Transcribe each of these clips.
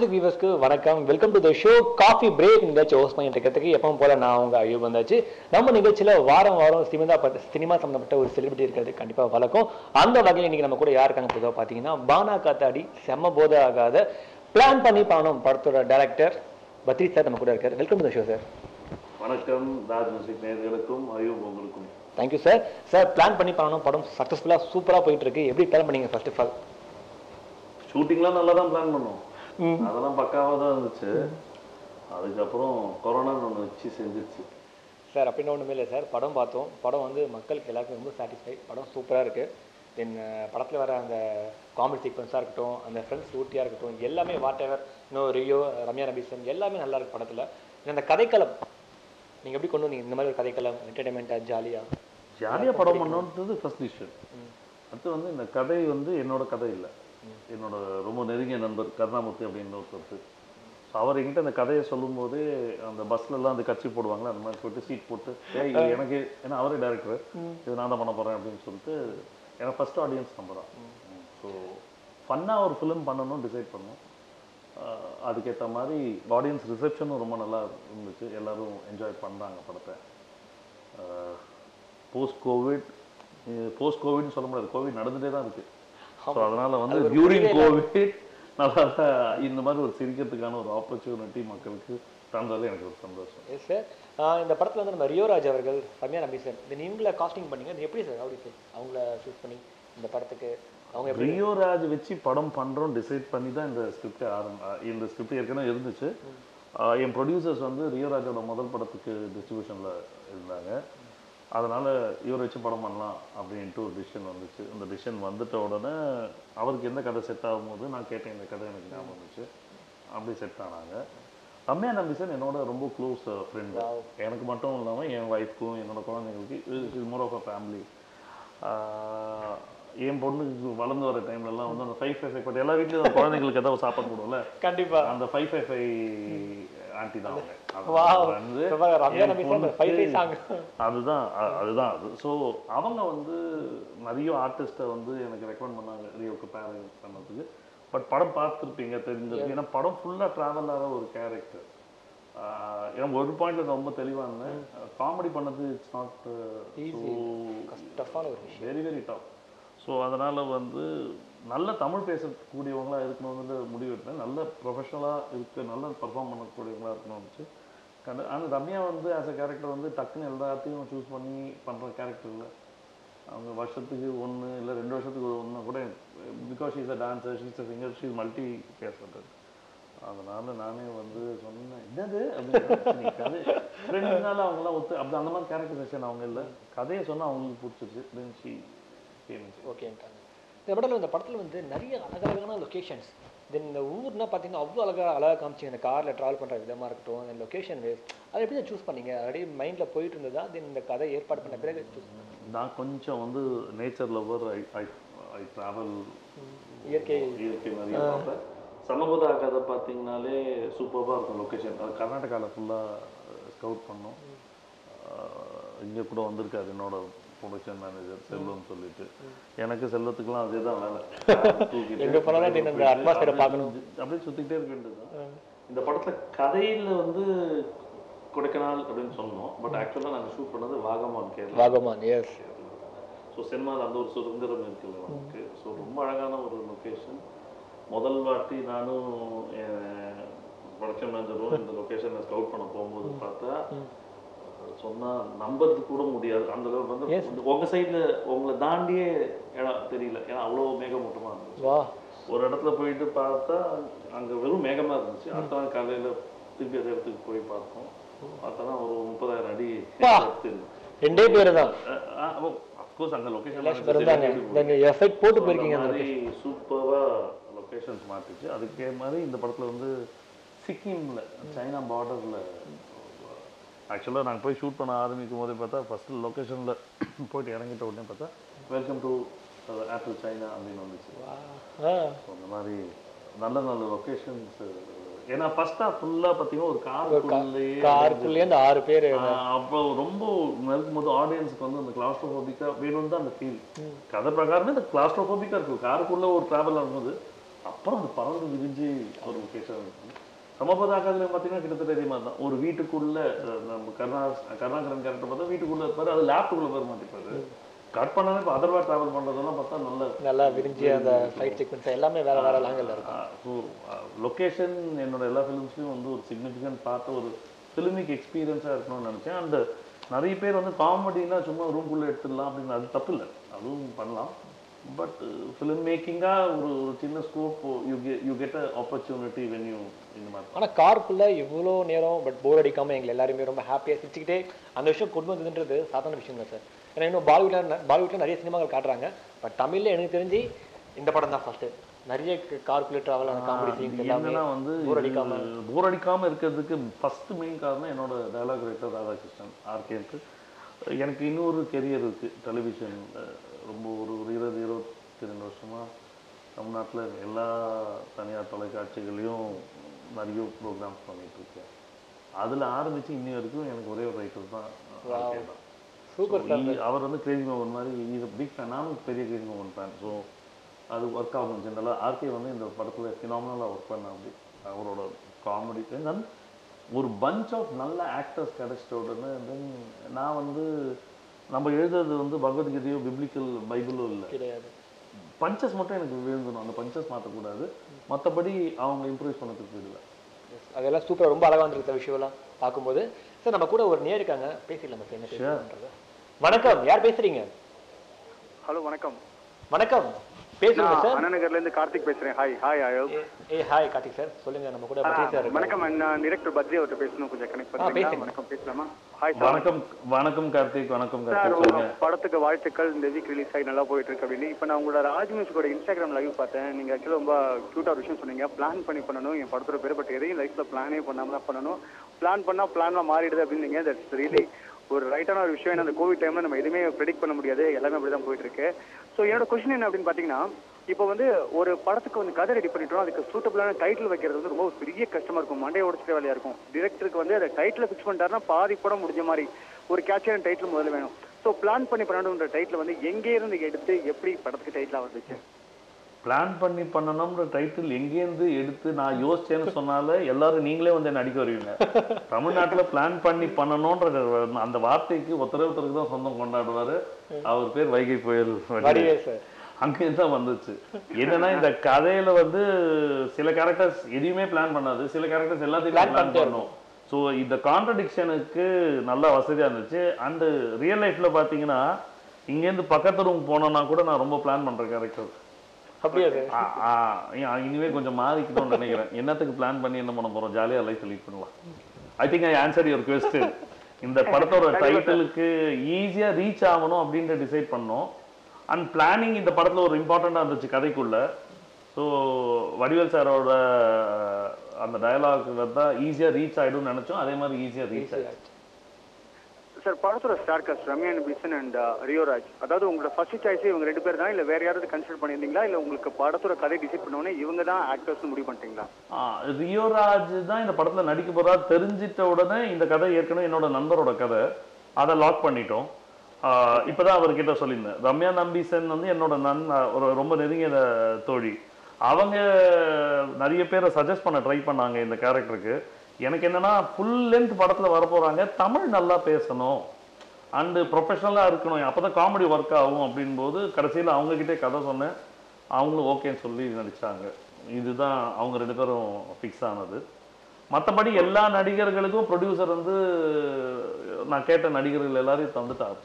Music வியூவர்ஸ்க்கு வணக்கம் welcome to the show coffee break நிகழ்ச்சி ஹோஸ்ட் பண்ணிட்டு இருக்கிறதுக்கு எப்பவும் போல நான் உங்க அய்யூப் வந்தாச்சு நம்ம நிகழ்ச்சியில வாரம் வாரம் சினிமா பட்ட சினிமா சம்பந்தப்பட்ட ஒரு செலிபிரிட்டி இருக்கிறது கண்டிப்பா வழக்கம் அந்த வகையில் இன்னைக்கு நம்ம கூட யார் இருக்காங்க பொதுவாக பார்த்தீங்கன்னா பானா காத்தாடி செம்ம போத ஆகாத பிளான் பண்ணி பானம் படத்தோட டைரக்டர் பத்ரி சார் நம்ம கூட இருக்காரு welcome to the show sir வணக்கம் ராஜ் மியூசிக் நேயர்களுக்கும் அயூப் உங்களுக்கும் தேங்க்யூ சார் சார் பிளான் பண்ணி பானம் படம் சக்ஸஸ்ஃபுல்லாக சூப்பராக போயிட்டு இருக்கு எப்படி பிளான் பண்ணீங்க ஃபர்ஸ்ட் ஆஃப் ஆல் ஷூட்டிங்லாம் நல்லா தான் பிளான் பண்ணோம் அதெல்லாம் பக்காவாக தான் இருந்துச்சு அதுக்கப்புறம் கொரோனான்னு ஒன்று வச்சு செஞ்சிருச்சு சார் அப்படின்னு ஒன்றுமே இல்லை சார் படம் பார்த்தோம் படம் வந்து மக்களுக்கு எல்லாருக்கும் ரொம்ப சாட்டிஸ்ஃபை படம் சூப்பராக இருக்குது தென் படத்தில் வர அந்த காமெடி சீக்வன்ஸாக இருக்கட்டும் அந்த ஃப்ரெண்ட்ஸ் ஊட்டியாக இருக்கட்டும் எல்லாமே வாட் எவர் இன்னும் ரியோ ரம்யா நபீசன் எல்லாமே நல்லா இருக்கு படத்தில் அந்த கதைக்களம் நீங்கள் எப்படி கொண்டு வந்தீங்க இந்த மாதிரி ஒரு கதைக்களம் என்டர்டைன்மெண்ட்டாக ஜாலியாக ஜாலியாக படம் பண்ணோன்றது ஃபர்ஸ்ட் விஷயம் அடுத்து வந்து இந்த கதை வந்து என்னோட கதை இல்லை என்னோட ரொம்ப நெருங்கிய நண்பர் கருணாமூர்த்தி அப்படின்னு ஒருத்தர் ஸோ அவர் என்கிட்ட அந்த கதையை சொல்லும்போதே அந்த பஸ்லலாம் அந்த கட்சி போடுவாங்களே அந்த மாதிரி சொல்லிட்டு சீட் போட்டு ஏய் இது எனக்கு ஏன்னா அவரே டேரக்டர் இது நான் தான் பண்ண போகிறேன் அப்படின்னு சொல்லிட்டு எனக்கு ஃபர்ஸ்ட் ஆடியன்ஸ் நம்ம தான் ஸோ ஃபன்னாக ஒரு ஃபிலிம் பண்ணணும்னு டிசைட் பண்ணோம் ஆஹ் அதுக்கேற்ற மாதிரி ஆடியன்ஸ் ரிசப்ஷனும் ரொம்ப நல்லா இருந்துச்சு எல்லாரும் என்ஜாய் பண்ணுறாங்க படத்தை போஸ்ட் கோவிட் போஸ்ட் கோவிட்னு சொல்ல முடியாது கோவிட் நடந்துட்டே தான் இருக்கு ஸோ அதனால வந்து டியூரிங் கோவிட் நல்லா இந்த மாதிரி ஒரு சிரிக்கிறதுக்கான ஒரு ஆப்பர்ச்சுனிட்டி மக்களுக்கு தந்தது எனக்கு ஒரு சந்தோஷம் எஸ் சார் இந்த படத்தில் வந்து நம்ம ரியோராஜ் அவர்கள் ரம்யா நபீசன் தென் இவங்கள காஸ்டிங் பண்ணீங்க அது எப்படி சார் அப்படி சார் அவங்கள சூஸ் பண்ணி இந்த படத்துக்கு அவங்க எப்படி ரியோ ராஜ் வச்சு படம் பண்றோம் டிசைட் பண்ணி தான் இந்த ஸ்கிரிப்ட் ஆரம்ப இந்த ஸ்கிரிப்ட் ஏற்கனவே இருந்துச்சு ஆஹ் என் ப்ரொடியூசர்ஸ் வந்து ரியோ ராஜோட முதல் படத்துக்கு டிஸ்ட்ரிபியூஷன்ல இருந்தாங்க அதனால இவரை வச்சு படம் பண்ணலாம் அப்படின்ட்டு ஒரு டிசிஷன் வந்துச்சு இந்த டிசிஷன் வந்துட்ட உடனே அவருக்கு எந்த கதை செட் ஆகும்போது நான் கேட்டேன் இந்த கதை எனக்கு ஞாபகம் வந்துச்சு அப்படி செட் ஆனாங்க ரம்யா நம்பிசன் என்னோட ரொம்ப க்ளோஸ் ஃப்ரெண்டு எனக்கு மட்டும் இல்லாமல் என் ஒய்ஃப்க்கும் என்னோட குழந்தைங்களுக்கு இது மோர் ஆஃப் அ ஃபேமிலி என் பொண்ணுக்கு வளர்ந்து வர டைம்லலாம் வந்து அந்த ஃபைவ் ஃபைவ் ஃபைவ் பட் எல்லா வீட்லேயும் குழந்தைங்களுக்கு ஏதாவது சாப்பாடு போடுவோம்ல கண்டிப்பாக அந்த ஃபைவ் ஃபைவ் ஃபைவ் ஆண்டி தான் அவங்க அது வாவ் வந்து ரம்யா என் நபீசன் ஃபைவ் ஃபைவ் சாங் அதுதான் அ- அதுதான் அது ஸோ அவங்க வந்து நிறைய ஆர்டிஸ்ட்டை வந்து எனக்கு ரெக்கமெண்ட் பண்ணாங்க ரியோக்கு பேர் பண்ணதுக்கு பட் படம் பார்த்துருப்பீங்க தெரிஞ்சிருக்கு ஏன்னா படம் ஃபுல்லாக ட்ராவல் ஆகிற ஒரு கேரக்டர் எனக்கு ஒரு பாயிண்ட்ல ரொம்ப தெளிவாக இருந்தேன் காமெடி பண்ணது இட்ஸ் நாட் ஸோ டஃப்பான ஒரு விஷயம் வெரி வெரி டஃப் ஸோ அதனால் வந்து நல்ல தமிழ் பேசக்கூடியவங்களா இருக்கணும்னு முடிவு எடுத்தேன் நல்ல ப்ரொஃபஷனலாக இருக்க நல்ல பர்ஃபார்ம் பண்ணக்கூடியவங்களா இருக்கணும்னு கண்டு ஆனால் ரம்யா வந்து ஆஸ் அ கேரக்டர் வந்து டக்குன்னு எல்லாத்தையும் சூஸ் பண்ணி பண்ணுற கேரக்டர் இல்லை அவங்க வருஷத்துக்கு ஒன்று இல்லை ரெண்டு வருஷத்துக்கு ஒன்று கூட because she's a dancer she's a singer she's multi பேசுறது அதனால நானே வந்து சொன்னேன் என்னது அப்படின்னு கதை ஃப்ரெண்டுனால அவங்களாம் ஒத்து அப்படி அந்த மாதிரி கேரக்டரைசேஷன் அவங்க இல்லை கதையை சொன்னா அவங்களுக்கு பிடிச்சிருச்சு தென் ஷீ ஓகேன்ட்டாங்க இந்த படத்தில் இந்த படத்தில் வந்து நிறைய அழகழகான லொக்கேஷன்ஸ் தென் இந்த ஊர்னா பார்த்தீங்கன்னா அவ்வளோ அழகா அழகாக காமிச்சிங்க இந்த காரில் ட்ராவல் பண்ணுற விதமாக இருக்கட்டும் அந்த லொக்கேஷன் வேஸ் அதை எப்படி சூஸ் பண்ணீங்க அப்படியே மைண்டில் போயிட்டு இருந்ததா தென் இந்த கதை ஏற்பாடு பண்ண பிறகு சூஸ் நான் கொஞ்சம் வந்து nature lover I I I travel இயற்கை இயற்கை நிறைய பார்ப்பேன் சமபத கதை பார்த்தீங்கனாலே சூப்பராக இருக்கும் லொக்கேஷன் அது கர்நாடகாவில் ஃபுல்லாக ஸ்கவுட் பண்ணோம் இங்கே கூட வந்திருக்காரு என்னோட ப்ரொடக்ஷன் மேனேஜர் செல்வம் சொல்லிட்டு எனக்கு செல்வத்துக்குலாம் அதே தான் வேலை தூக்கிட்டு எங்க போனாலும் நீ இந்த atmosphere-அ பார்க்கணும். அப்படியே சுற்றிக்கிட்டே இருக்க வேண்டியதுதான் இந்த படத்தில் கதையில் வந்து கொடைக்கானல் அப்படின்னு சொன்னோம் பட் ஆக்சுவலாக நாங்கள் ஷூட் பண்ணது வாகமான் கேரளா வாகமான் எஸ் ஸோ சினிமாவில் அந்த ஒரு சுதந்திரம் இருக்குல்ல நமக்கு ஸோ ரொம்ப அழகான ஒரு லொக்கேஷன் முதல் வாட்டி நானும் என் ப்ரொடக்ஷன் மேனேஜரும் இந்த லொக்கேஷனை ஸ்கவுட் பண்ண போகும்போது பார்த்தா சொன்னா நம்பறது கூட முடியாது அந்த அளவுக்கு வந்து உங்க சைடுல உங்களை தாண்டியே இடம் தெரியல ஏன்னா அவ்வளோ மேகமூட்டமா இருந்துச்சு வா ஒரு இடத்துல போயிட்டு பார்த்தா அங்க வெறும் மேகமா இருந்துச்சு அடுத்த நாள் காலையில திருப்பி அந்த இடத்துக்கு போய் பார்த்தோம் பார்த்தோன்னா ஒரு முப்பதாயிரம் அடி பா. depth இருக்கு. ரெண்டே பேர் தான் அஃப்கோர்ஸ் அங்க லொகேஷன் பேர் இருந்தாங்க தென் எஃபெக்ட் போட்டு போயிருக்கீங்க அந்த மாதிரி சூப்பரா லொகேஷன்ஸ் மாட்டுச்சு அதுக்கே மாதிரி இந்த படத்துல வந்து சிக்கிம்ல சைனா பார்டர்ல ஆக்சுவலாக நாங்கள் போய் ஷூட் பண்ண ஆரம்பிக்கும் போதே பார்த்தா ஃபர்ஸ்ட் லொக்கேஷனில் போயிட்டு இறங்கிட்ட உடனே பார்த்தா வெல்கம் டு ஆப்பிள் சைனா அப்படின்னு வந்துச்சு ஆ So, அந்த மாதிரி நல்ல நல்ல லொக்கேஷன்ஸ் ஏன்னா ஃபர்ஸ்டா ஃபுல்லா பார்த்தீங்கன்னா ஒரு காருக்குள்ளேயே காருக்குள்ளேயே அந்த ஆறு பேர் ஆஹ் அப்போ ரொம்ப நெருக்கும் போது ஆடியன்ஸ்க்கு வந்து அந்த கிளாஸ்ட்ரோபோபிக்கா வேணும்னு தான் அந்த ஃபீல் கதை பிரகாரமே இந்த கிளாஸ்ட்ரோபோபிக்கா இருக்கும் காருக்குள்ள ஒரு டிராவல் ஆகும்போது அப்புறம் அது பறந்து விரிஞ்சு ஒரு லொக்கேஷன் சமபதாக்கத்துல பார்த்தீங்கன்னா கிட்டத்தட்ட இதே மாதிரி தான் ஒரு வீட்டுக்குள்ள அஹ், நம்ம கருணா கருணாகரன் கேரக்டர் பார்த்தா வீட்டுக்குள்ள இருப்பாரு அது லேப்டுக்குள்ள போய் மாட்டிப்பாரு கட் பண்ணாலே இப்போ அதர்வா டிராவல் பண்றதெல்லாம் பார்த்தா நல்ல நல்லா விரிஞ்சு அந்த ஃபைட் சீக்வன்ஸ் எல்லாமே வேற வேற லாங்கில் இருக்கும் ஸோ லொக்கேஷன் என்னோட எல்லா ஃபிலிம்ஸ்லையும் வந்து ஒரு சிக்னிஃபிகன்ட் பார்த்த ஒரு ஃபிலிமிக் எக்ஸ்பீரியன்ஸாக இருக்கணும்னு நினச்சேன் அண்ட் நிறைய பேர் வந்து காமெடினா சும்மா ரூம்குள்ளே எடுத்துடலாம் அப்படின்னு அது தப்பு இல்லை அதுவும் பண்ணலாம் பட் ஃபிலிம் மேக்கிங்காக ஒரு ஒரு சின்ன scope you get you get a opportunity when you இந்த மாதிரி ஆனா காருக்குள்ள இவ்வளோ நேரம் பட் போர் அடிக்காம எங்களை எல்லாருமே ரொம்ப ஹாப்பியா சிரிச்சுக்கிட்டே அந்த விஷயம் கொண்டு வந்ததுன்றது சாதாரண விஷயம் இல்லை சார் ஏன்னா இன்னும் பாலிவுட்ல பாலிவுட்ல நிறைய சினிமாக்கள் காட்டுறாங்க பட் தமிழ்ல எனக்கு தெரிஞ்சு இந்த படம் தான் ஃபர்ஸ்ட் நிறைய காருக்குள்ள டிராவல் அந்த காமெடி சீன்ஸ் எல்லாமே என்னன்னா வந்து போர் அடிக்காம போர் அடிக்காம இருக்கிறதுக்கு ஃபர்ஸ்ட் மெயின் காரணம் என்னோட டயலாக் ரைட்டர் ராதாகிருஷ்ணன் ஆர்கேக்கு எனக்கு இன்னொரு கெரியர் இருக்கு டெலிவிஷன் ரொம்ப ஒரு ஒரு இருபது இருபத்தி ரெண்டு வருஷமா தமிழ்நாட்டுல எல்லா தனியார் தொலைக்காட்சிகளையும் நிறைய ப்ரோக்ராம்ஸ் பண்ணிட்டு இருக்கேன் அதுல ஆரம்பிச்சு இன்னி வரைக்கும் எனக்கு ஒரே ஒரு ரைட்டர் தான் RK தான் சூப்பர் So, he- அவர் வந்து கிரேசி மோகன் மாதிரி இஸ் பிக் ஃபேன் நானும் பெரிய கிரேசி மோகன் ஃபேன் ஸோ அது ஒர்க் ஆகும் ஜென்ரலாக ஆர்கே வந்து இந்த படத்தில் ஃபினாமினலாக ஒர்க் பண்ண அப்படி அவரோட காமெடி தென் ஒரு பஞ்ச் ஆஃப் நல்ல ஆக்டர்ஸ் கிடைச்சிட்ட உடனே தென் நான் வந்து நம்ம எழுதுறது வந்து பகவத்கீதையோ பிப்ளிக்கல் பைபிளோ இல்லை கிடையாது பஞ்சஸ் மட்டும் எனக்கு விழுந்தணும் அந்த பஞ்சஸ் மாற்றக்கூடாது மற்றபடி அவங்க இம்ப்ரூவ் பண்ணதுக்கு போயிடுவேன் Yes. அதெல்லாம் சூப்பரா ரொம்ப அழகா வந்திருக்கு விஷயம்லாம் பார்க்கும்போது சார் நம்ம கூட ஒரு நேர் இருக்காங்க பேசிடலாம் சார் என்ன பேசுறதுன்றது வணக்கம் யார் பேசுறீங்க ஹலோ வணக்கம் வணக்கம் பேசுங்க நான் சார் அண்ணாநகர்ல இருந்து கார்த்திக் பேசுறேன் ஹாய் ஹாய் அயோக் ஏ- ஏ ஹாய் கார்த்திக் சார் சொல்லுங்க நம்ம கூட பத்ரி சார் இருக்காங்க. வணக்கம் நான் டிரெக்டர் பத்ரி அவர்கிட்ட பேசணும் கொஞ்சம் கனெக்ட் பேசுங்க. பண்ணுறீங்களா வணக்கம் பேசலாமா ஹாய் சார் வணக்கம் வணக்கம் கார்த்திக் வணக்கம் சார் கார்த்திக் உங்க சொல்லுங்க படத்துக்கு வாழ்த்துக்கள் இந்த வீக் ரிலீஸ் ஆகி நல்லா போயிட்டு இருக்கு அப்படின்னு இப்போ நான் உங்களோட ராஜ் மியூசிக்கோட இன்ஸ்டாகிராம் லைவ் பார்த்தேன் நீங்க ஆக்சுவலாக ரொம்ப க்யூட்டாக விஷயம் சொன்னீங்க பிளான் பண்ணி பண்ணணும் என் படத்தோட பேர் பட் எதையும் லைஃப்ல பிளானே பண்ணாம தான் பண்ணணும் பிளான் பண்ணா பிளான்லாம் மாறிடுது அப்படின்னீங்க தட்ஸ் ரியலி ஒரு ரைட்டான ஒரு விஷயம் ஏன்னா அந்த கோவிட் டைம்ல நம்ம எதுவுமே ப்ரெடிக்ட் பண்ண முடியாது எல்லாமே அப்படி தான் போயிட்டு இருக்கு ஸோ என்னோட கொஸ்டின் என்ன அப்படின்னு பார்த்தீங்கன்னா இப்போ வந்து ஒரு படத்துக்கு வந்து கதை ரெடி பண்ணிட்டோம் அதுக்கு சூட்டபிளான டைட்டில் வைக்கிறது வந்து ரொம்ப ஒரு பெரிய கஷ்டமா இருக்கும் மண்டையை உடச்சிட்ட வேலையா இருக்கும் டிரெக்டருக்கு வந்து அதை டைட்டில் ஃபிக்ஸ் பண்ணிட்டாருன்னா பாதி படம் முடிஞ்ச மாதிரி ஒரு கேட்சியான டைட்டில் முதல்ல வேணும் ஸோ பிளான் பண்ணி பண்ணணுன்ற டைட்டில் வந்து எங்கே இருந்து எடுத்து எப்படி படத்துக்கு டைட்டிலாக வந்துச்சு பிளான் பண்ணி பண்ணணும்ன்ற டைட்டில் எங்கேருந்து எடுத்து நான் யோசிச்சேன்னு சொன்னால எல்லாரும் நீங்களே வந்து என்ன அடிக்க வருவீங்க தமிழ்நாட்டுல பிளான் பண்ணி பண்ணணும்ன்ற அந்த வார்த்தைக்கு ஒருத்தரே ஒருத்தருக்கு தான் சொந்தம் கொண்டாடுவாரு அவர் பேர் வைகை புயல் வடிவேல் சார் அங்கேருந்து தான் வந்துச்சு என்னன்னா இந்த கதையில வந்து சில கேரக்டர்ஸ் எதையுமே பிளான் பண்ணாது சில கேரக்டர்ஸ் எல்லாத்தையுமே Plan பிளான் பண்ணிட்டே பண்ணும் ஸோ இந்த கான்ட்ரடிக்ஷனுக்கு நல்லா வசதியா இருந்துச்சு அண்ட் ரியல் லைஃப்ல பாத்தீங்கன்னா இங்கேருந்து பக்கத்து ரூம் போனோம்னா கூட நான் ரொம்ப பிளான் பண்ற கேரக்டர் அப்படியா சார் ஆ, ஆ, ஏன் இனிமே கொஞ்சம் மாறிக்கணும்னு நினைக்கிறேன் என்னத்துக்கு பிளான் பண்ணி என்ன பண்ண போறோம் ஜாலியா லைஃப் லீட் பண்ணலாம் I think I answer your question இந்த படத்தோட டைட்டிலுக்கு ஈஸியா ரீச் ஆகணும் அப்படின்ட்டு டிசைட் பண்ணோம் அண்ட் பிளானிங் இந்த படத்துல ஒரு இம்பார்ட்டண்டா இருந்துச்சு கதைக்குள்ள ஸோ வடிவேல் சாரோட அந்த டயலாக் தான் ஈஸியா ரீச் ஆயிடும்னு நினைச்சோம் அதே மாதிரி ஈஸியா ரீச் ஆயிடுச்சு சார் படத்தோட ஸ்டார் காஸ்ட் ரம்யா பிசன் அண்ட் ரியோராஜ் அதாவது உங்களோட ஃபர்ஸ்ட் சாய்ஸ் இவங்க ரெண்டு பேர் தான் இல்லை வேற யாராவது கன்சிடர் பண்ணியிருந்தீங்களா இல்லை உங்களுக்கு படத்தோட கதை டிசைட் பண்ணோன்னே இவங்க தான் ஆக்டர்ஸ்னு முடிவு பண்ணிட்டீங்களா ஆ, ரியோராஜ் தான் இந்த படத்துல நடிக்க போறா தெரிஞ்சிட்ட உடனே இந்த கதை ஏற்கனவே என்னோட நண்பரோட கதை அதை லாக் பண்ணிட்டோம் ஆ, இப்பதான் அவர்கிட்ட சொல்லியிருந்தேன் ரம்யா நம்பீசன் வந்து என்னோட நன் ஒரு ரொம்ப நெருங்கிய தோழி அவங்க நிறைய பேரை சஜஸ்ட் பண்ண ட்ரை பண்ணாங்க இந்த கேரக்டருக்கு எனக்கு என்னன்னா ஃபுல் லென்த் படத்துல வர போறாங்க தமிழ் நல்லா பேசணும் அண்டு ப்ரொஃபஷனலாக இருக்கணும் அப்பதான் காமெடி ஒர்க் ஆகும் அப்படின் போது கடைசியில் அவங்க கிட்டே கதை சொன்னேன் அவங்களும் ஓகேன்னு சொல்லி நடிச்சாங்க இதுதான் அவங்க ரெண்டு பேரும் ஃபிக்ஸ் ஆனது மற்றபடி எல்லா நடிகர்களுக்கும் ப்ரொடியூசர் வந்து நான் கேட்ட நடிகர்கள் எல்லாரையும் தந்துட்டாரு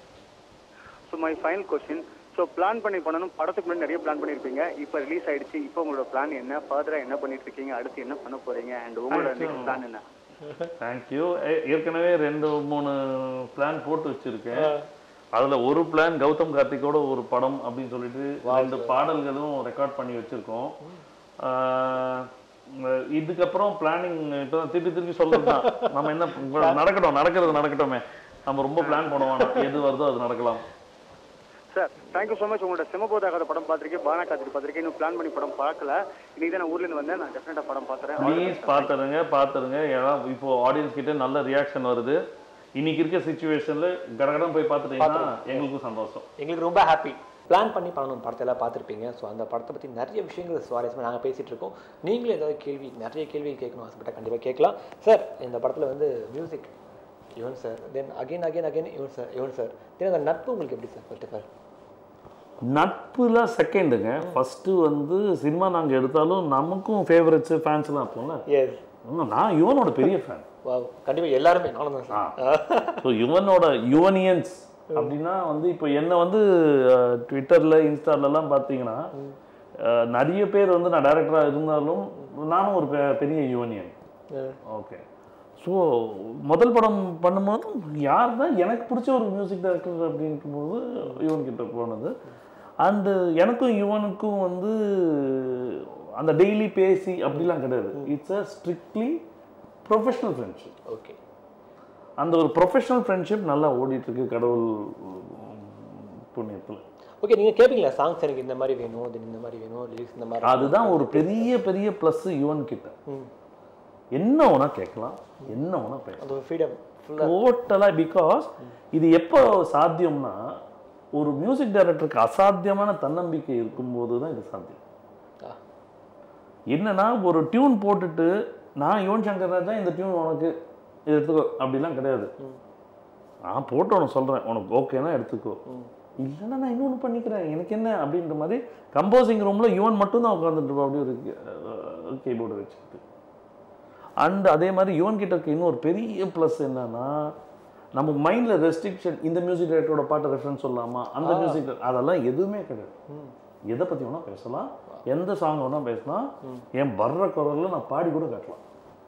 so my final question so plan பண்ணி பண்ணணும் படத்துக்கு முன்னாடி நிறைய பிளான் பண்ணியிருப்பீங்க இப்போ ரிலீஸ் ஆயிடுச்சு இப்போ உங்களோட பிளான் என்ன ஃபர்தராக என்ன பண்ணிட்டு இருக்கீங்க அடுத்து என்ன பண்ண போறீங்க அண்ட் உங்களோட நெக்ஸ்ட் பிளான் என்ன தேங்க்யூ ஏற்கனவே ரெண்டு மூணு பிளான் போட்டு வச்சிருக்கேன் அதுல ஒரு பிளான் கௌதம் கார்த்திக்கோட ஒரு படம் அப்படின்னு சொல்லிட்டு ரெண்டு பாடல்களும் ரெக்கார்ட் பண்ணி வச்சிருக்கோம் ஆஹ் இதுக்கப்புறம் பிளானிங் இப்போ திருப்பி திருப்பி சொல்றதுதான் நம்ம என்ன நடக்கட்டும் நடக்கிறது நடக்கட்டுமே நம்ம ரொம்ப பிளான் பண்ணுவோம் எது வருதோ அது நடக்கலாம் சார் தேங்க்யூ ஸோ மச் உங்களோட சிமபோதாகாத படம் பார்த்திருக்கேன் பானா காத்திரி பார்த்திருக்கேன் இன்னும் பிளான் பண்ணி படம் பார்க்கல இன்னைக்கு தான் நான் ஊர்ல இருந்து வந்தேன் நான் டெஃபினட்டா படம் பார்த்துறேன் ப்ளீஸ் பார்த்துருங்க பார்த்துருங்க ஏன்னா இப்போ ஆடியன்ஸ் கிட்ட நல்ல ரியாக்ஷன் வருது இன்னைக்கு இருக்க சுச்சுவேஷன்ல கடகடம் போய் பார்த்துட்டீங்கன்னா எங்களுக்கும் சந்தோஷம் எங்களுக்கு ரொம்ப ஹாப்பி பிளான் பண்ணி பண்ணணும் படத்தை எல்லாம் பார்த்துருப்பீங்க ஸோ அந்த படத்தை பற்றி நிறைய விஷயங்கள் சுவாரஸ்யமாக நாங்கள் பேசிகிட்டு இருக்கோம் நீங்களும் ஏதாவது கேள்வி நிறைய கேள்வி கேட்கணும் ஆசைப்பட்டா கண்டிப்பாக கேட்கலாம் சார் இந்த படத்தில் வந்து music Yuvan sir then again again again Yuvan sir Yuvan sir then அந்த நட்பு உங்களுக்கு எப்படி சார் ஃபர்ஸ்ட் சார் நட்புல செகண்டுங்க ஃபஸ்ட்டு வந்து சினிமா நாங்கள் எடுத்தாலும் நமக்கும் ஃபேவரட்ஸு ஃபேன்ஸ்லாம் இருப்போம்ல எஸ் இன்னும் நான் யுவனோட பெரிய ஃபேன் வா கண்டிப்பாக எல்லாருமே நானும் தான் சார் ஸோ யுவனோட யுவனியன்ஸ் அப்படின்னா வந்து இப்போ என்ன வந்து ட்விட்டரில் இன்ஸ்டாலெல்லாம் பார்த்தீங்கன்னா அஹ், நிறைய பேர் வந்து நான் டைரக்டராக இருந்தாலும் நானும் ஒரு பெ- பெரிய யுவனியன் ஓகே ஸோ முதல் படம் பண்ணும்போது யார் தான் எனக்கு பிடிச்ச ஒரு மியூசிக் டைரக்டர் அப்படின்ட்டு போது யுவன் கிட்ட போனது அண்டு எனக்கும் யுவனுக்கும் வந்து அந்த டெய்லி பேசி அப்படிலாம் கிடையாது it's a strictly professional friendship okay அந்த ஒரு ப்ரொஃபஷனல் ஃப்ரெண்ட்ஷிப் நல்லா ஓடிட்டு இருக்கு கடவுள் புண்ணியத்தில் ஓகே நீங்கள் கேட்பீங்களா சாங்ஸ் எனக்கு இந்த மாதிரி வேணும் தென் இந்த மாதிரி வேணும் லிரிக்ஸ் இந்த மாதிரி அதுதான் ஒரு பெரிய பெரிய ப்ளஸ் யுவன் கிட்ட ம். என்ன வேணா கேட்கலாம் என்ன வேணா பேசலாம் அந்த ஃப்ரீடம் ஃபுல்லாக டோட்டலாக பிகாஸ் இது எப்போ சாத்தியம்னா ஒரு மியூசிக் டைரக்டருக்கு அசாத்தியமான தன்னம்பிக்கை இருக்கும்போது தான் இது சாத்தியம் என்னன்னா ஒரு டியூன் போட்டுட்டு நான் யுவன் சங்கர் ராஜா இந்த டியூன் உனக்கு இது எடுத்துக்கோ அப்படிலாம் கிடையாது நான் போட்டு உனக்கு சொல்கிறேன் உனக்கு ஓகேனா எடுத்துக்கோ இல்லைன்னா நான் இன்னொன்று பண்ணிக்கிறேன் எனக்கு என்ன அப்படின்ற மாதிரி கம்போசிங் ரூமில் யுவன் மட்டும்தான் உட்காந்துட்டு இருப்பா அப்படி ஒரு கீபோர்டு வச்சுக்கிட்டு அண்ட் அதே மாதிரி யுவன் கிட்ட இருக்க இன்னொரு பெரிய ப்ளஸ் என்னன்னா நம்ம மைண்டில் ரெஸ்ட்ரிக்ஷன் இந்த மியூசிக் டைரக்டரோட பாட்டை ரெஃபரன்ஸ் சொல்லலாமா அந்த மியூசிக் அதெல்லாம் எதுவுமே கிடையாது எதை பற்றி வேணால் பேசலாம் எந்த சாங் வேணால் பேசலாம் என் வர்ற குரலில் நான் பாடி கூட காட்டலாம்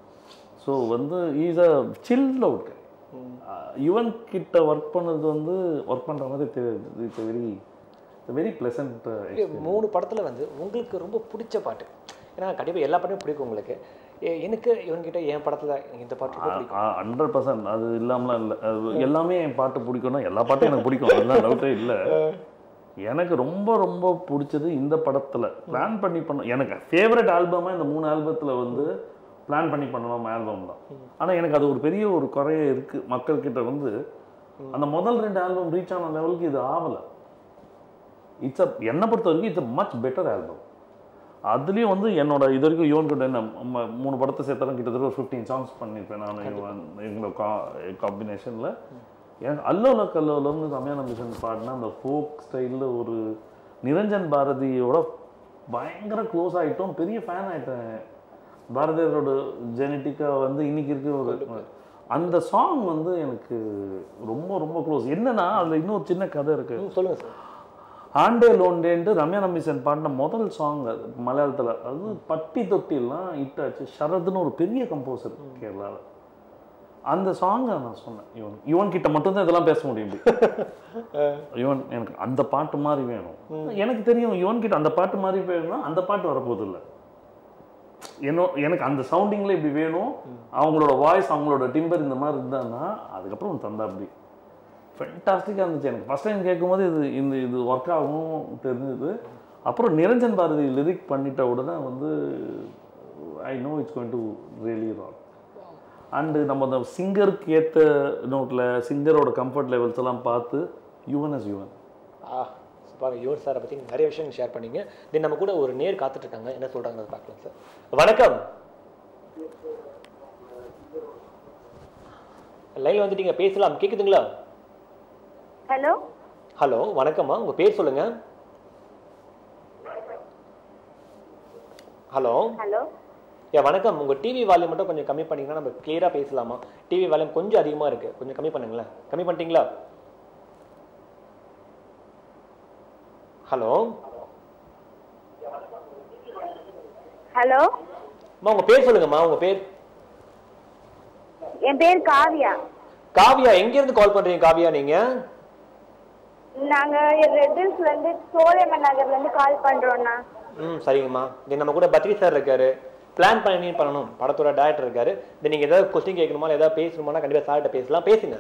ஸோ வந்து is a chill out Yuvan கிட்ட ஒர்க் பண்ணது வந்து ஒர்க் பண்ணுற மாதிரி இட்ஸ் வெரி வெரி பிளசன்ட் மூணு படத்துல வந்து உங்களுக்கு ரொம்ப பிடிச்ச பாட்டு ஏன்னா கண்டிப்பா எல்லா பாட்டும் பிடிக்கும் உங்களுக்கு எ- எனக்கு இவன்கிட்ட என் படத்துல எனக்கு இந்த பாட்டு ரொம்ப பிடிக்கும் ஹண்ட்ரட் பர்சன்ட் அது இல்லாமலாம் இல்லை அது எல்லாமே என் பாட்டு பிடிக்கும்னா எல்லா பாட்டும் எனக்கு பிடிக்கும் அதெல்லாம் டவுட்டே இல்லை எனக்கு ரொம்ப ரொம்ப பிடிச்சது இந்த படத்தில் பிளான் பண்ணி பண்ண எனக்கு ஃபேவரட் ஆல்பமாக இந்த மூணு ஆல்பத்தில் வந்து பிளான் பண்ணி பண்ணணும் ஆல்பம் தான் ஆனால் எனக்கு அது ஒரு பெரிய ஒரு குறைய இருக்குது மக்கள்கிட்ட வந்து அந்த முதல் ரெண்டு ஆல்பம் ரீச் ஆன லெவலுக்கு இது ஆகலை இட்ஸ் அ என்னை பொறுத்த வரைக்கும் it's a much better album அதுலேயும் வந்து என்னோட இது வரைக்கும் யுவன் கிட்ட என்ன ம- மூணு படத்தை சேர்த்தாலும் கிட்டத்தட்ட ஒரு ஃபிஃப்டீன் சாங்ஸ் பண்ணியிருப்பேன் நான் இவன் இவங்களோட கா காம்பினேஷனில் எனக்கு அல்லோல கல்லோலம்னு ரம்யா நம்பிசன் பாடின அந்த ஃபோக் ஸ்டைலில் ஒரு நிரஞ்சன் பாரதியோட பயங்கர க்ளோஸ் ஆகிட்டோம் பெரிய ஃபேன் ஆகிட்டேன் பாரதியாரோட ஜெனட்டிக்காக வந்து இன்னைக்கு இருக்க ஒரு அந்த சாங் வந்து எனக்கு ரொம்ப ரொம்ப க்ளோஸ் என்னன்னா அதில் இன்னொரு சின்ன கதை இருக்குது ம், சொல்லுங்க சார் ஆண்டே லோண்டேன்ட்டு ரம்யா நம்பிசன் பாடின முதல் சாங் அது மலையாளத்தில் அது பட்டி தொட்டிலாம் ஹிட் ஆச்சு ஷரத்னு ஒரு பெரிய கம்போசர் கேரளாவில் அந்த சாங்கை நான் சொன்னேன் இவன் இவன் கிட்ட மட்டும்தான் இதெல்லாம் பேச முடியும் இப்படி. இவன் எனக்கு அந்த பாட்டு மாதிரி வேணும் எனக்கு தெரியும் இவன் கிட்ட அந்த பாட்டு மாதிரி வேணும்னா அந்த பாட்டு வரப்போகுது இல்லை என்னோ எனக்கு அந்த சவுண்டிங்கில் இப்படி வேணும் அவங்களோட வாய்ஸ் அவங்களோட டிம்பர் இந்த மாதிரி இருந்தான்னா அதுக்கப்புறம் தந்தா அப்படி ஃபென்டாஸ்டிக்காக இருந்துச்சு எனக்கு ஃபஸ்ட் டைம் கேட்கும்போது இது இந்த இது ஒர்க் ஆகும் தெரிஞ்சது அப்புறம் நிரஞ்சன் பாரதி லிரிக் பண்ணிட்ட உடனே வந்து I know it's going to really rock and நம்ம அந்த சிங்கருக்கு ஏற்ற நோட்டில் சிங்கரோட கம்ஃபர்ட் லெவல்ஸ் எல்லாம் பார்த்து யுவன் அஸ் யுவன் ஆ பாருங்க யுவன் சாரை பற்றி நிறைய விஷயங்கள் ஷேர் பண்ணீங்க தென் நம்ம கூட ஒரு நேர் காத்துட்டு இருக்காங்க என்ன சொல்றாங்க அதை பார்க்கலாம் சார் வணக்கம் லைன்ல வந்துட்டீங்க பேசலாம் கேக்குதுங்களா ஹலோ ஹலோ வணக்கம்மா உங்க பேர் சொல்லுங்க ஹலோ ஹலோ ஏ வணக்கம் உங்க டிவி வால்யூம் மட்டும் கொஞ்சம் கம்மி பண்ணீங்கன்னா நம்ம கிளியரா பேசலாமா டிவி வால்யூம் கொஞ்சம் அதிகமா இருக்கு கொஞ்சம் கம்மி பண்ணுங்களேன் கம்மி பண்ணிட்டீங்களா ஹலோ ஹலோ அம்மா உங்க பேர் சொல்லுங்கம்மா உங்க பேர் என் பேர் காவியா காவியா எங்க இருந்து கால் பண்றீங்க காவியா நீங்க நாங்க ரெட்டில்ஸ்ல இருந்து சோழமன் நகர்ல இருந்து கால் பண்றோம்ண்ணா ம் சரிங்கம்மா தென் நம்ம கூட பத்ரி சார் இருக்காரு பிளான் பண்ணி பண்ணணும் படத்தோட டேரக்டர் இருக்காரு தென் நீங்க ஏதாவது கொஸ்டின் கேட்கணுமா இல்ல ஏதாவது பேசணுமா கண்டிப்பா சார்கிட்ட பேசலாம் பேசுங்க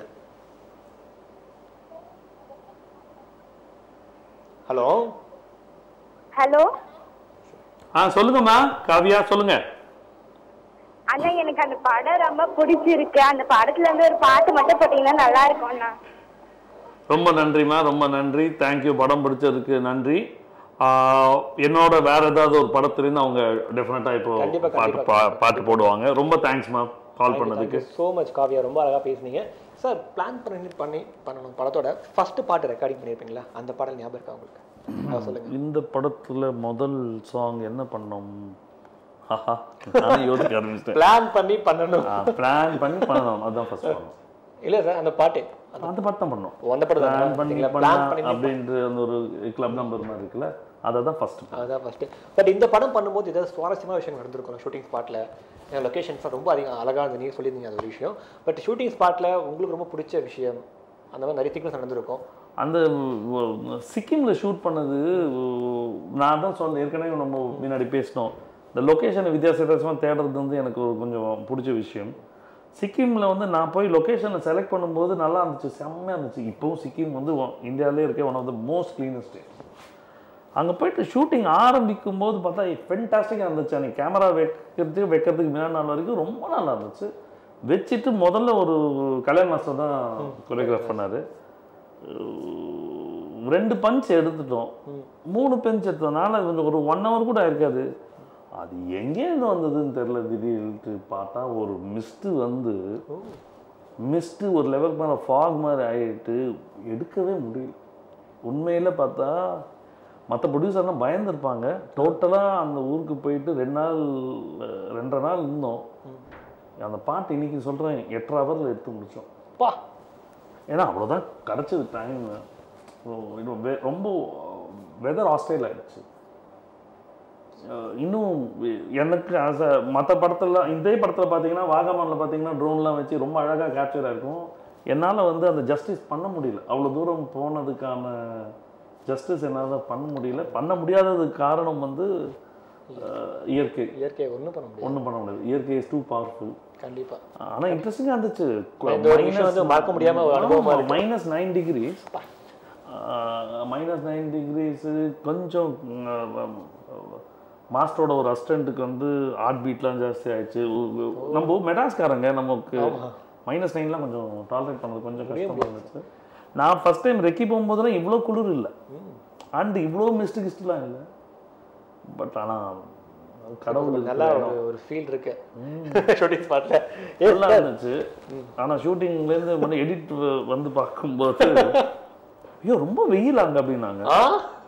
ஹலோ ஹலோ ஆ சொல்லுங்கம்மா காவியா சொல்லுங்க அண்ணா எனக்கு அந்த படம் ரொம்ப பிடிச்சிருக்கு அந்த படத்துல இருந்து ஒரு பாட்டு மட்டும் போட்டீங்கன்னா நல்லா இருக்கும்ண்ணா ரொம்ப நன்றிம்மா ரொம்ப நன்றி தேங்க்யூ படம் பிடிச்சதுக்கு நன்றி ஆஹ் என்னோட வேற ஏதாவது ஒரு படத்துலேருந்து அவங்க டெஃபினட்டாக இப்போ கண்டிப்பா, பாட்டு கண்டிப்பா. பா- பாட்டு போடுவாங்க ரொம்ப தேங்க்ஸ்மா கால் பண்ணதுக்கு ஸோ மச் காவியா ரொம்ப அழகா பேசுனீங்க சார் பிளான் பண்ணி பண்ணி பண்ணணும் படத்தோட ஃபர்ஸ்ட் பாட்டு ரெக்கார்டிங் பண்ணியிருப்பீங்களா அந்த பாடல் ஞாபகம் இருக்கா உங்களுக்கு அதை சொல்லுங்க இந்த படத்துல முதல் சாங் என்ன பண்ணோம் ஆஹா, நானே யோசிக்க ஆரம்பிச்சிட்டேன் பிளான் பண்ணி பண்ணணும் பிளான் பண்ணி பண்ணணும் அதுதான் ஃபர்ஸ்ட் பண்ணோம் இல்ல சார் அந்த பாட்டு அந்த பாட்டு தான் பண்ணோம் அந்த படம் பிளான் தான் பண்ணி பிளான் பண்ணலாம் பண்ணி அப்படின்ற அந்த ஒரு கிளப் நம்பர் மாதிரி இருக்குல்ல அதை தான் ஃபர்ஸ்ட் அதுதான் ஃபர்ஸ்ட் பட் இந்த படம் பண்ணும்போது ஏதாவது சுவாரஸ்யமான விஷயம் நடந்திருக்கும் ஷூட்டிங் ஸ்பாட்ல லொகேஷன்ஸ் ரொம்ப அதிகம் அழகா இருந்தது நீங்க சொல்லியிருந்தீங்க அது ஒரு விஷயம் பட் ஷூட்டிங் ஸ்பாட்ல உங்களுக்கு ரொம்ப பிடிச்ச விஷயம் அந்த மாதிரி நிறைய சீக்வன்ஸ் நடந்திருக்கும் அந்த உ- சிக்கிம்ல ஷூட் பண்ணது உ- நான் தான் சொன்னேன் ஏற்கனவே நம்ம முன்னாடி பேசினோம் இந்த லொக்கேஷனை வித்தியாச வித்தியாசமாக தேடுறது வந்து எனக்கு ஒரு கொஞ்சம் பிடிச்ச விஷயம் சிக்கிமில் வந்து நான் போய் லொக்கேஷனை செலக்ட் பண்ணும்போது நல்லா இருந்துச்சு செம்மையாக இருந்துச்சு இப்போவும் சிக்கிம் வந்து ஒ- இந்தியாவிலே இருக்க one of the most cleanest அங்கே போயிட்டு ஷூட்டிங் ஆரம்பிக்கும் போது பார்த்தா ஃபென்டாஸ்டிக்காக இருந்துச்சு அன்றைக்கி கேமரா வைக்கிறதுக்கு வைக்கிறதுக்கு முன்னாடி நாள் வரைக்கும் ரொம்ப நல்லா இருந்துச்சு வச்சுட்டு முதல்ல ஒரு கல்யாண் மாஸ்டர் தான் கொரியோகிராஃப் பண்ணார் ரெண்டு பஞ்ச் எடுத்துட்டோம் மூணு பஞ்ச் எடுத்ததுனால கொஞ்சம் ஒரு ஒன் ஹவர் கூட இருக்காது அது எங்கேருந்து வந்ததுன்னு தெரில திடீர்னு பார்த்தா ஒரு மிஸ்ட்டு வந்து மிஸ்ட்டு ஒரு லெவலுக்கு மேலே ஃபாக் மாதிரி ஆகிட்டு எடுக்கவே முடியல உண்மையில் பார்த்தா மற்ற ப்ரொடியூசர்லாம் பயந்துருப்பாங்க டோட்டலாக அந்த ஊருக்கு போயிட்டு ரெண்டு நாள் அஹ், ரெண்டரை நாள் இருந்தோம் அந்த பாட்டு இன்னைக்கு சொல்கிறேன் எட்டரை ஹவரில் எடுத்து முடித்தோம் பா ஏன்னா அவ்வளோதான் கிடச்சது டைம் ரொம்ப வெதர் ஆஸ்திரேல் ஆயிடுச்சு அஹ் இன்னும் எனக்கு ஆஸ் அ மற்ற படத்துல இதே படத்தில் பார்த்தீங்கன்னா வாகமானில் பார்த்தீங்கன்னா ட்ரோன்லாம் வச்சு ரொம்ப அழகாக கேப்சர் ஆயிருக்கும் என்னால் வந்து அந்த ஜஸ்டிஸ் பண்ண முடியல அவ்வளோ தூரம் போனதுக்கான ஜஸ்டிஸ் என்னால் பண்ண முடியல பண்ண முடியாததுக்கு காரணம் வந்து அஹ், இயற்கை இயற்கையை ஒண்ணும் பண்ண முடியாது ஒன்றும் பண்ண முடியாது இயற்கை இஸ் டூ பவர்ஃபுல் கண்டிப்பா ஆனா இன்ட்ரெஸ்டிங்காக இருந்துச்சு இந்த ஒரு விஷயம் வந்து மறக்க முடியாம ஒரு அனுபவமா இருக்கு. Minus nine degrees minus nine degrees கொஞ்சம் மாஸ்டரோட ஒரு அசிஸ்டண்ட்டுக்கு வந்து ஹார்ட் பீட்லாம் ஜாஸ்தி ஆயிடுச்சு உ- உ- நம்ம மெடாஸ்காரங்க நமக்கு மைனஸ் நைன்லாம் கொஞ்சம் டாலரேட் பண்ணது கொஞ்சம் கஷ்டமாக இருந்துச்சு நான் ஃபர்ஸ்ட் டைம் ரெக்கி போகும்போதெல்லாம் இவ்வளோ குளிர் இல்லை அண்ட் இவ்வளோ மிஸ்டு கிஸ்ட்லாம் இல்லை பட் ஆனால் கடவுள் நல்லா ஒரு ஒரு ஃபீல் இருக்கு ஷூட்டிங் ஸ்பாட்ல நல்லா இருந்துச்சு ஆனா ஷூட்டிங்ல இருந்து மணி எடிட் வந்து பார்க்கும்போது ஐயோ ரொம்ப வெயில் அங்க அப்படின்னாங்க ஆ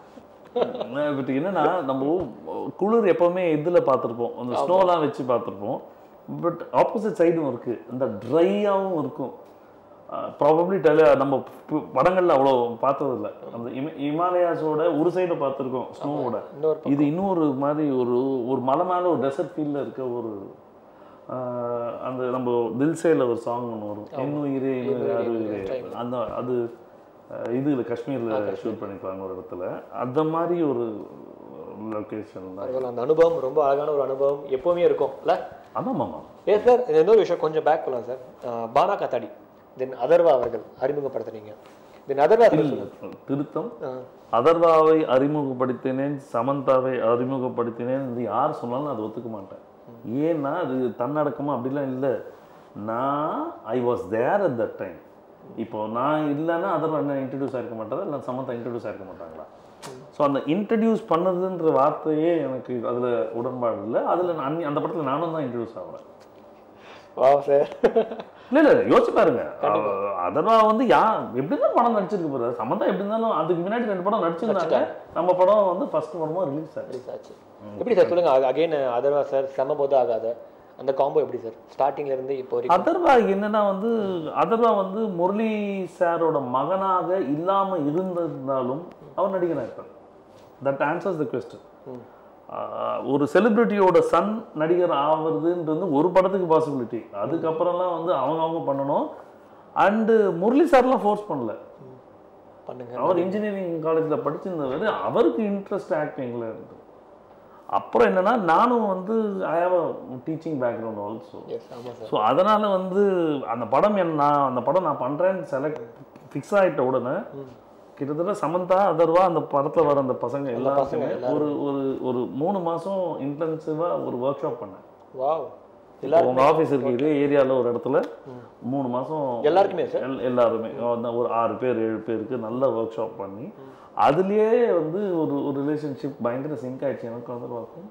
பட் என்னன்னா நம்ம குளிர் எப்பவுமே இதுல பார்த்துருப்போம் அந்த ஸ்னோலாம் வச்சு பார்த்துருப்போம் பட் ஆப்போசிட் சைடும் இருக்கு இந்த ட்ரையாகவும் இருக்கும் ப்ராபப்ளி டெல நம்ம பு- படங்கள்ல அவ்வளோ பார்த்தது இல்ல அந்த இம- இமாலயாஸோட ஒரு சைடு பார்த்துருக்கோம் ஸ்னோவோட இன்னொரு இது இன்னொரு மாதிரி ஒரு ஒரு மலை மேலே ஒரு டெசர்ட் ஃபீல்டில் இருக்க ஒரு ஆஹ், அந்த நம்ம தில்சேல ஒரு சாங் ஒன்று வரும் இன்னுயிரே இன்னுயிரே அருயிரே அந்த அது ஆஹ், இதுல காஷ்மீரில் ஷூட் பண்ணிருப்பாங்க ஒரு இடத்துல அந்த மாதிரி ஒரு லொக்கேஷன் தான் பரவாயில்ல, அந்த அனுபவம் ரொம்ப அழகான ஒரு அனுபவம் எப்பவுமே இருக்கும் இல்ல ஆமாம் ஆமாம் ஏ சார் இன்னொரு விஷயம் கொஞ்சம் பேக் போகலாம் சார் பானா காத்தாடி தென் அதர்வா அவர்கள் அறிமுகப்படுத்துனீங்க தென் அதர்வா அவர்கள் சொல்லுங்க. திருத்தம் ஆ, அதர்வாவை அறிமுகப்படுத்தினேன் சமந்தாவை அறிமுகப்படுத்தினேன் இது யார் சொன்னாலும் நான் அதை ஒத்துக்க மாட்டேன் ஏன்னா அது தன்னடக்கமா அப்படிலாம் இல்லை நான் I was there at that time இப்போ நான் இல்லைன்னா அதர்வா என்ன இன்ட்ரடியூஸ் ஆயிருக்க மாட்டாரா இல்லை சமந்தா இன்ட்ரடியூஸ் ஆயிருக்க மாட்டாங்களா ஸோ அந்த இன்ட்ரடியூஸ் பண்ணதுன்ற வார்த்தையே எனக்கு அதில் உடன்பாடு இல்லை அதில் நான் அந்த படத்தில் நானும் தான் இன்ட்ரடியூஸ் ஆகிறேன் வா சார் இல்ல இல்ல யோசிச்சு பாருங்க அவ- அதர்வா வந்து யா எப்படி தான் படம் நடிச்சிருக்கு பாரு சமந்தா எப்படி இருந்தாலும் அதுக்கு முன்னாடி ரெண்டு படம் நடிச்சிருந்தாங்க நம்ம படம் வந்து ஃபர்ஸ்ட் படமா ரிலீஸ் ஆச்சு ரிலீஸ் ஆச்சு எப்படி சார் சொல்லுங்க அகைன் அதர்வா சார் செம போது ஆகாத அந்த காம்போ எப்படி சார் ஸ்டார்டிங்ல இருந்து இப்போ வரைக்கும் அதர்வா என்னன்னா வந்து அதர்வா வந்து முரளி சாரோட மகனாக இல்லாம இருந்திருந்தாலும் அவர் நடிகனாக இருப்பார் தட் ஆன்சர்ஸ் த கொஸ்டின் ஒரு செலிபிரிட்டியோட சன் நடிகர் ஆவறதுன்றது ஒரு படத்துக்கு பாசிபிலிட்டி அதுக்கப்புறம்லாம் வந்து அவங்க அவங்க பண்ணணும் அண்டு முரளி சார்லாம் ஃபோர்ஸ் பண்ணல பண்ணுங்க அவர் இன்ஜினியரிங் காலேஜில் படிச்சிருந்தவர் அவருக்கு இன்ட்ரெஸ்ட் ஆக்டிங்கில் இருந்து அப்புறம் என்னன்னா நானும் வந்து I have a teaching background also yes ஆமா சார் ஸோ அதனால வந்து அந்த படம் என் நான் அந்த படம் நான் பண்ணுறேன்னு செலக்ட் ஃபிக்ஸ் ஆகிட்ட உடனே கிட்டத்தட்ட சமந்தா அதர்வா அந்த படத்தில் வர அந்த பசங்க எல்லாருக்குமே எல்லாரும். ஒரு ஒரு ஒரு மூணு மாதம் இன்டென்சிவாக ஒரு ஒர்க் ஷாப் பண்ணேன் வாவ் எல்லாருக்குமே? உங்க ஆஃபீஸ் இருக்கு இதே ஏரியாவில் ஒரு இடத்துல மூணு மாசம் எல்லாருக்குமே சார் எல்- எல்லாருமே அந்த ஒரு ஆறு பேர் ஏழு பேருக்கு நல்ல ஒர்க் ஷாப் பண்ணி அதுலயே வந்து ஒரு ஒரு ரிலேஷன்ஷிப் பயங்கர சிங்க் ஆயிடுச்சு எனக்கு வந்து பார்க்கும்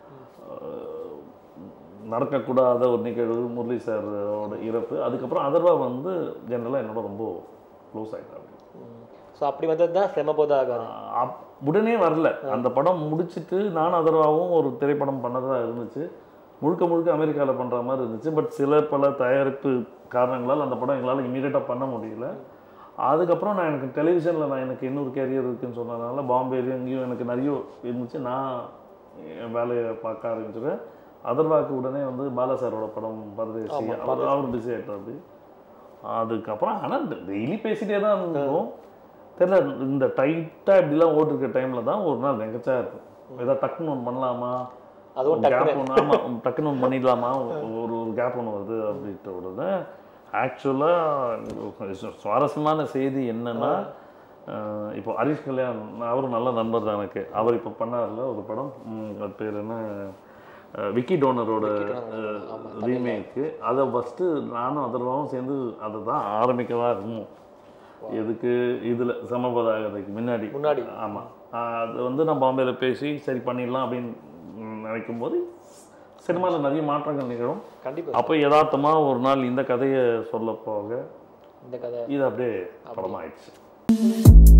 நடக்கக்கூடாத ஒரு நிகழ்வு முரளி சாரோட இறப்பு அதுக்கப்புறம் அதர்வா வந்து ஜென்ரலாக என்னோட ரொம்ப க்ளோஸ் ஆகிட்டாங்க ஸோ அப்படி வந்தது தான் செமபோதா ஆகாது அப்- உடனே வரல அந்த படம் முடிச்சிட்டு நானும் அதர்வாவும் ஒரு திரைப்படம் பண்ணதா இருந்துச்சு முழுக்க முழுக்க அமெரிக்காவில் பண்ணுற மாதிரி இருந்துச்சு பட் சில பல தயாரிப்பு காரணங்களால் அந்த படம் எங்களால் இமீடியட்டாக பண்ண முடியல அதுக்கப்புறம் நான் எனக்கு டெலிவிஷனில் நான் எனக்கு இன்னொரு கேரியர் இருக்குன்னு சொன்னதுனால பாம்பேலையும் எங்கேயும் எனக்கு நிறைய இருந்துச்சு நான் என் வேலையை பார்க்க ஆரம்பிச்சிட்டேன் அதர்வாக்கு உடனே வந்து பாலா சாரோட படம் பரதேசி ஆமா, அவர் அவர் பிஸி ஆகிட்டார் அப்படி அதுக்கப்புறம் ஆனால் டெய்லி பேசிட்டே தான் இருந்தோம் தெரியல இந்த டைட்டாக இப்படிலாம் ஓட்டிருக்க டைமில் தான் ஒரு நாள் வெங்கச்சா இருக்கும் ஏதாவது டக்குன்னு ஒன்று பண்ணலாமா அதுவும் கேப் டக்குனு ஒன்று ஆமாம் டக்குன்னு ஒன்று பண்ணிடலாமா ஒரு ஒரு கேப் ஒன்று வருது அப்படின்ட்டு உடனே ஆக்சுவலாக சுவாரஸ்யமான செய்தி என்னன்னா அஹ், இப்போ ஹரிஷ் கல்யாண் அவரும் நல்ல நண்பர் தான் எனக்கு அவர் இப்போ பண்ணார்ல ஒரு படம் ம், அது பேர் என்ன அஹ், விக்கி டோனரோட ரீமேக்கு அதை ஃபஸ்ட்டு நானும் அதர்வாவும் சேர்ந்து அதை தான் ஆரம்பிக்கவா இருந்தோம் எதுக்கு இதில் சமபதாகத்துக்கு முன்னாடி முன்னாடி. ஆமாம் அது வந்து நான் பாம்பேல பேசி சரி பண்ணிடலாம் அப்படின்னு நினைக்கும் போது சினிமாவில் நிறைய மாற்றங்கள் நிகழும் கண்டிப்பா அப்போ யதார்த்தமாக ஒரு நாள் இந்த கதையை சொல்ல போக இந்த கதை இது அப்படியே படமாயிடுச்சு